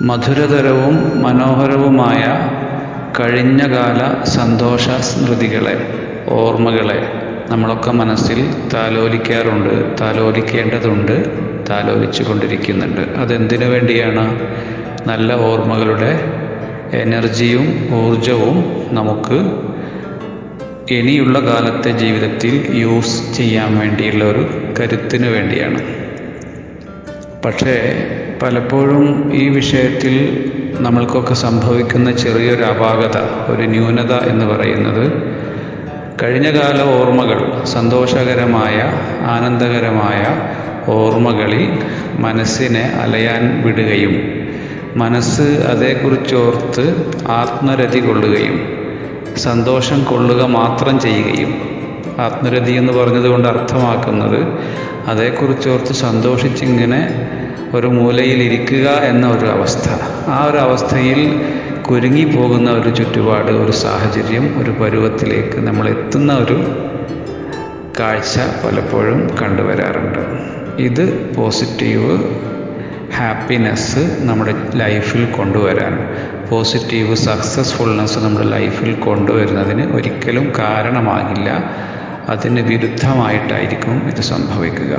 മധുരതരവും മനോഹരവുമായ കഴിഞ്ഞകാല സന്തോഷ സ്മൃതികളെ ഓർമ്മകളെ നമ്മളൊക്കെ മനസ്സിൽ താലോലിക്കാറുണ്ട് താലോലിക്കേണ്ടതുണ്ട് താലോലിച്ചു കൊണ്ടിരിക്കുന്നുണ്ട് അതെന്തിനു വേണ്ടിയാണ് നല്ല ഓർമ്മകളുടെ എനർജിയും ഊർജവും നമുക്ക് ഇനിയുള്ള കാലത്തെ ജീവിതത്തിൽ യൂസ് ചെയ്യാൻ വേണ്ടിയുള്ള ഒരു കരുത്തിന് വേണ്ടിയാണ് പക്ഷേ പലപ്പോഴും ഈ വിഷയത്തിൽ നമ്മൾക്കൊക്കെ സംഭവിക്കുന്ന ചെറിയൊരു അപാകത ഒരു ന്യൂനത എന്ന് പറയുന്നത് കഴിഞ്ഞകാല ഓർമ്മകൾ സന്തോഷകരമായ ആനന്ദകരമായ ഓർമ്മകളിൽ മനസ്സിനെ അലയാൻ വിടുകയും മനസ്സ് അതേക്കുറിച്ചോർത്ത് ആത്മരതി കൊള്ളുകയും സന്തോഷം കൊള്ളുക മാത്രം ചെയ്യുകയും ആത്മരതി എന്ന് പറഞ്ഞതുകൊണ്ട് അർത്ഥമാക്കുന്നത് അതേക്കുറിച്ചോർത്ത് സന്തോഷിച്ചിങ്ങനെ ഒരു മൂലയിൽ ഇരിക്കുക എന്ന ഒരു അവസ്ഥ ആ ഒരു അവസ്ഥയിൽ കുരുങ്ങിപ്പോകുന്ന ഒരു ചുറ്റുപാട് ഒരു സാഹചര്യം ഒരു പരുവത്തിലേക്ക് നമ്മൾ എത്തുന്ന ഒരു കാഴ്ച പലപ്പോഴും കണ്ടുവരാറുണ്ട് ഇത് പോസിറ്റീവ് ഹാപ്പിനെസ് നമ്മുടെ ലൈഫിൽ കൊണ്ടുവരാൻ പോസിറ്റീവ് സക്സസ്ഫുൾനെസ് നമ്മുടെ ലൈഫിൽ കൊണ്ടുവരുന്നതിന് ഒരിക്കലും കാരണമാകില്ല അതിന് വിരുദ്ധമായിട്ടായിരിക്കും ഇത് സംഭവിക്കുക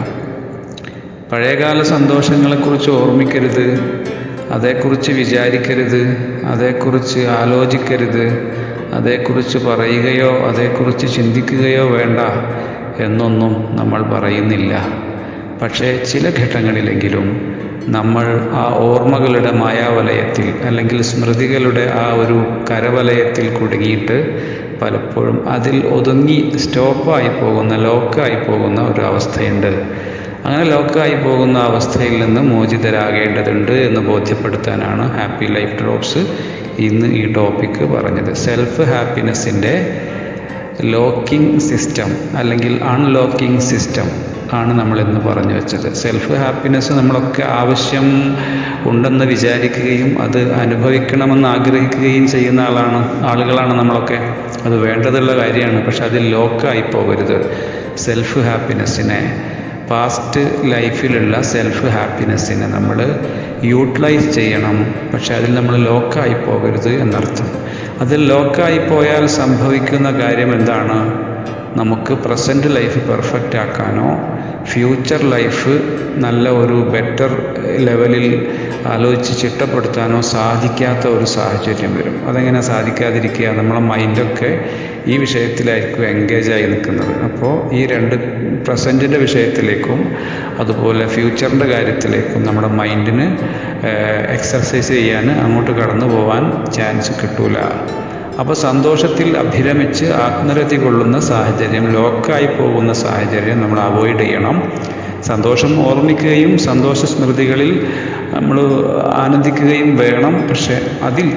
പഴയകാല സന്തോഷങ്ങളെക്കുറിച്ച് ഓർമ്മിക്കരുത് അതേക്കുറിച്ച് വിചാരിക്കരുത് അതേക്കുറിച്ച് ആലോചിക്കരുത് അതേക്കുറിച്ച് പറയുകയോ അതേക്കുറിച്ച് ചിന്തിക്കുകയോ വേണ്ട എന്നൊന്നും നമ്മൾ പറയുന്നില്ല പക്ഷേ ചില ഘട്ടങ്ങളിലെങ്കിലും നമ്മൾ ആ ഓർമ്മകളുടെ മായാവലയത്തിൽ അല്ലെങ്കിൽ സ്മൃതികളുടെ ആ ഒരു കരവലയത്തിൽ കുടുങ്ങിയിട്ട് പലപ്പോഴും അതിൽ ഒതുങ്ങി സ്റ്റോപ്പായി പോകുന്ന ലോക്കായി പോകുന്ന ഒരു അവസ്ഥയുണ്ട് അങ്ങനെ ലോക്കായി പോകുന്ന അവസ്ഥയിൽ നിന്ന് മോചിതരാകേണ്ടതുണ്ട് എന്ന് ബോധ്യപ്പെടുത്താനാണ് ഹാപ്പി ലൈഫ് ഡ്രോപ്സ് ഇന്ന് ഈ ടോപ്പിക്ക് പറഞ്ഞത് സെൽഫ് ഹാപ്പിനെസ്സിൻ്റെ ലോക്കിംഗ് സിസ്റ്റം അല്ലെങ്കിൽ അൺലോക്കിംഗ് സിസ്റ്റം ആണ് നമ്മൾ ഇന്ന് പറഞ്ഞു വെച്ചത് സെൽഫ് ഹാപ്പിനെസ് നമ്മളൊക്കെ ആവശ്യം ഉണ്ടെന്ന് വിചാരിക്കുകയും അത് അനുഭവിക്കണമെന്ന് ആഗ്രഹിക്കുകയും ചെയ്യുന്ന ആളാണ് ആളുകളാണ് നമ്മളൊക്കെ അത് വേണ്ടതുള്ള കാര്യമാണ് പക്ഷെ അതിൽ ലോക്കായി പോകരുത് സെൽഫ് ഹാപ്പിനെസ്സിനെ പാസ്റ്റ് ലൈഫിലുള്ള സെൽഫ് ഹാപ്പിനെസ്സിനെ നമ്മൾ യൂട്ടിലൈസ് ചെയ്യണം പക്ഷെ അതിൽ നമ്മൾ ലോക്കായി പോകരുത് എന്നർത്ഥം അതിൽ ലോക്കായി പോയാൽ സംഭവിക്കുന്ന കാര്യം എന്താണ് നമുക്ക് പ്രസൻറ്റ് ലൈഫ് പെർഫെക്റ്റ് ആക്കാനോ ഫ്യൂച്ചർ ലൈഫ് നല്ല ഒരു ബെറ്റർ ലെവലിൽ ആലോചിച്ച് ചിട്ടപ്പെടുത്താനോ സാധിക്കാത്ത ഒരു സാഹചര്യം വരും അതെങ്ങനെ സാധിക്കാതിരിക്കുക നമ്മളെ മൈൻഡൊക്കെ ഈ വിഷയത്തിലായിരിക്കും എൻഗേജ് ആയി നിൽക്കുന്നത് അപ്പോൾ ഈ രണ്ട് പ്രസൻറ്റിൻ്റെ വിഷയത്തിലേക്കും അതുപോലെ ഫ്യൂച്ചറിൻ്റെ കാര്യത്തിലേക്കും നമ്മുടെ മൈൻഡിന് എക്സർസൈസ് ചെയ്യാൻ അങ്ങോട്ട് കടന്നു പോകാൻ ചാൻസ് കിട്ടൂല അപ്പോൾ സന്തോഷത്തിൽ അഭിരമിച്ച് ആത്മരതി കൊള്ളുന്ന സാഹചര്യം ലോക്കായി പോകുന്ന സാഹചര്യം നമ്മൾ അവോയ്ഡ് ചെയ്യണം സന്തോഷം ഓർമ്മിക്കുകയും സന്തോഷ സ്മൃതികളിൽ നമ്മൾ ആനന്ദിക്കുകയും വേണം പക്ഷെ അതിൽ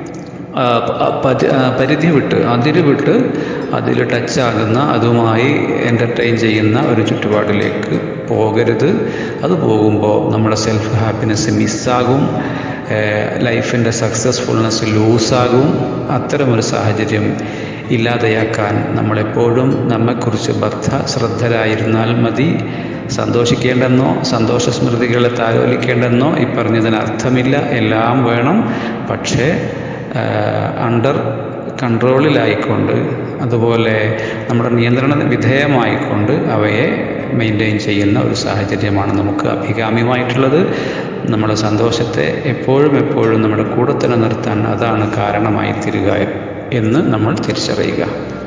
പരിധി വിട്ട് അതിര് വിട്ട് അതിൽ ടച്ചാകുന്ന അതുമായി എൻ്റർടൈൻ ചെയ്യുന്ന ഒരു ചുറ്റുപാടിലേക്ക് പോകരുത് അത് പോകുമ്പോൾ നമ്മുടെ സെൽഫ് ഹാപ്പിനെസ് മിസ്സാകും ലൈഫിൻ്റെ സക്സസ്ഫുൾനെസ് ലൂസാകും അത്തരമൊരു സാഹചര്യം ഇല്ലാതെയാക്കാൻ നമ്മളെപ്പോഴും നമ്മെക്കുറിച്ച് ബദ്ധ ശ്രദ്ധരായിരുന്നാൽ മതി സന്തോഷിക്കേണ്ടെന്നോ സന്തോഷ സ്മൃതികളെ താലോലിക്കേണ്ടെന്നോ ഈ പറഞ്ഞതിന് അർത്ഥമില്ല എല്ലാം വേണം പക്ഷേ അണ്ടർ കൺട്രോളിലായിക്കൊണ്ട് അതുപോലെ നമ്മുടെ നിയന്ത്രണ വിധേയമായിക്കൊണ്ട് അവയെ മെയിൻറ്റെയിൻ ചെയ്യുന്ന ഒരു സാഹചര്യമാണ് നമുക്ക് അഭികാമ്യമായിട്ടുള്ളത് നമ്മുടെ സന്തോഷത്തെ എപ്പോഴും എപ്പോഴും നമ്മുടെ കൂടെ തന്നെ നിർത്താൻ അതാണ് കാരണമായി തീരുക എന്ന് നമ്മൾ തിരിച്ചറിയുക